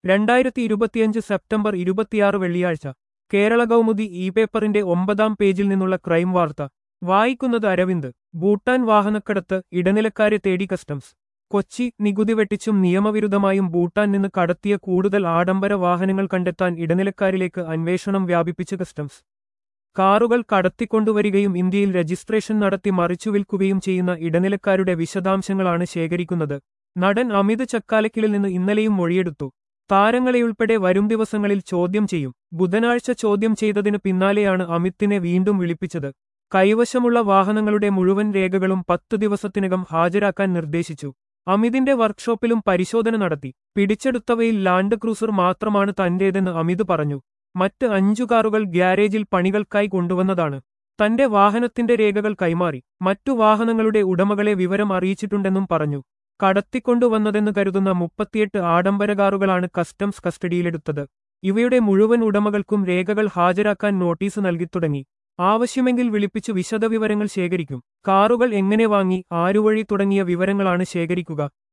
രണ്ടായിരത്തി ഇരുപത്തിയഞ്ച് സെപ്റ്റംബർ ഇരുപത്തിയാറ് വെള്ളിയാഴ്ച കേരള കൗമുദി ഇ പേപ്പറിന്റെ ഒമ്പതാം പേജിൽ നിന്നുള്ള ക്രൈം വാർത്ത വായിക്കുന്നത് അരവിന്ദ് ഭൂട്ടാൻ വാഹനക്കടത്ത് ഇടനിലക്കാരെ തേടി കസ്റ്റംസ് കൊച്ചി നികുതി വെട്ടിച്ചും നിയമവിരുദ്ധമായും ഭൂട്ടാൻ നിന്ന് കടത്തിയ കൂടുതൽ ആഡംബര വാഹനങ്ങൾ കണ്ടെത്താൻ ഇടനിലക്കാരിലേക്ക് അന്വേഷണം വ്യാപിപ്പിച്ച് കസ്റ്റംസ് കാറുകൾ കടത്തിക്കൊണ്ടുവരികയും ഇന്ത്യയിൽ രജിസ്ട്രേഷൻ നടത്തി മറിച്ചുവിൽക്കുകയും ചെയ്യുന്ന ഇടനിലക്കാരുടെ വിശദാംശങ്ങളാണ് ശേഖരിക്കുന്നത് നടൻ അമിത് ചക്കാലക്കിളിൽ നിന്ന് ഇന്നലെയും മൊഴിയെടുത്തു താരങ്ങളെയുൾപ്പെടെ വരും ദിവസങ്ങളിൽ ചോദ്യം ചെയ്യും ബുധനാഴ്ച ചോദ്യം ചെയ്തതിനു പിന്നാലെയാണ് അമിത്തിനെ വീണ്ടും വിളിപ്പിച്ചത് കൈവശമുള്ള വാഹനങ്ങളുടെ മുഴുവൻ രേഖകളും പത്തു ദിവസത്തിനകം ഹാജരാക്കാൻ നിർദ്ദേശിച്ചു അമിതിന്റെ വർക്ക്ഷോപ്പിലും പരിശോധന നടത്തി പിടിച്ചെടുത്തവയിൽ ലാൻഡ് ക്രൂസർ മാത്രമാണ് തന്റേതെന്ന് അമിത് പറഞ്ഞു മറ്റ് അഞ്ചു കാറുകൾ ഗ്യാരേജിൽ പണികൾക്കായി കൊണ്ടുവന്നതാണ് തന്റെ വാഹനത്തിന്റെ രേഖകൾ കൈമാറി മറ്റു വാഹനങ്ങളുടെ ഉടമകളെ വിവരം അറിയിച്ചിട്ടുണ്ടെന്നും പറഞ്ഞു കടത്തിക്കൊണ്ടുവന്നതെന്ന് കരുതുന്ന മുപ്പത്തിയെട്ട് ആഡംബര കാറുകളാണ് കസ്റ്റംസ് കസ്റ്റഡിയിലെടുത്തത് ഇവയുടെ മുഴുവൻ ഉടമകൾക്കും രേഖകൾ ഹാജരാക്കാൻ നോട്ടീസ് നൽകിത്തുടങ്ങി ആവശ്യമെങ്കിൽ വിളിപ്പിച്ചു വിശദവിവരങ്ങൾ ശേഖരിക്കും കാറുകൾ എങ്ങനെ വാങ്ങി ആരുവഴി തുടങ്ങിയ വിവരങ്ങളാണ് ശേഖരിക്കുക